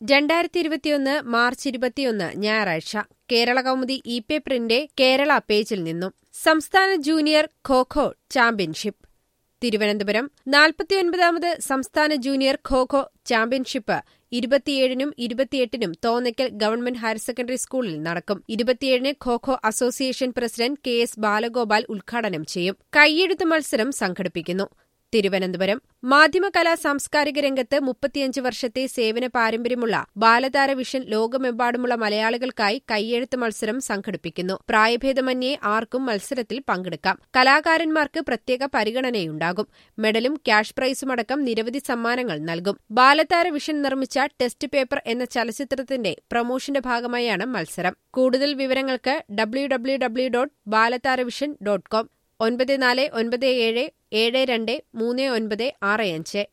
രണ്ടായിരത്തി ഇരുപത്തിയൊന്ന് മാർച്ച് ഇരുപത്തിയൊന്ന് ഞായറാഴ്ച കേരള കൗമുദി ഇ പേപ്പറിന്റെ കേരള പേജിൽ നിന്നും സംസ്ഥാന ജൂനിയർ ഖോഖോ ചാമ്പ്യൻഷിപ്പ് തിരുവനന്തപുരം നാൽപ്പത്തിയൊൻപതാമത് സംസ്ഥാന ജൂനിയർ ഖോഖോ ചാമ്പ്യൻഷിപ്പ് ഇരുപത്തിയേഴിനും ഇരുപത്തിയെട്ടിനും തോന്നയ്ക്കൽ ഗവൺമെന്റ് ഹയർ സെക്കൻഡറി സ്കൂളിൽ നടക്കും ഇരുപത്തിയേഴിന് kho kho association president K S Balagopal ഉദ്ഘാടനം ചെയ്യും കൈയെഴുത്ത് മത്സരം സംഘടിപ്പിക്കുന്നു തിരുവനന്തപുരം മാധ്യമകലാ സാംസ്കാരിക രംഗത്ത് മുപ്പത്തിയഞ്ച് വർഷത്തെ സേവന പാരമ്പര്യമുള്ള ബാലതാര വിഷൻ ലോകമെമ്പാടുമുള്ള മലയാളികൾക്കായി കൈയെഴുത്ത് മത്സരം സംഘടിപ്പിക്കുന്നു പ്രായഭേദമന്യേ ആർക്കും മത്സരത്തിൽ പങ്കെടുക്കാം കലാകാരന്മാർക്ക് പ്രത്യേക പരിഗണനയുണ്ടാകും മെഡലും ക്യാഷ് പ്രൈസുമടക്കം നിരവധി സമ്മാനങ്ങൾ നൽകും ബാലതാര വിഷൻ നിർമ്മിച്ച ടെസ്റ്റ് പേപ്പർ എന്ന ചലച്ചിത്രത്തിന്റെ പ്രമോഷന്റെ ഭാഗമായാണ് മത്സരം കൂടുതൽ വിവരങ്ങൾക്ക് W W W dot Balatharavision dot com ഒൻപത് നാല് ഒൻപത് ഏഴ് ഏഴ് രണ്ട് മൂന്ന് ഒൻപത് ആറ് അഞ്ച്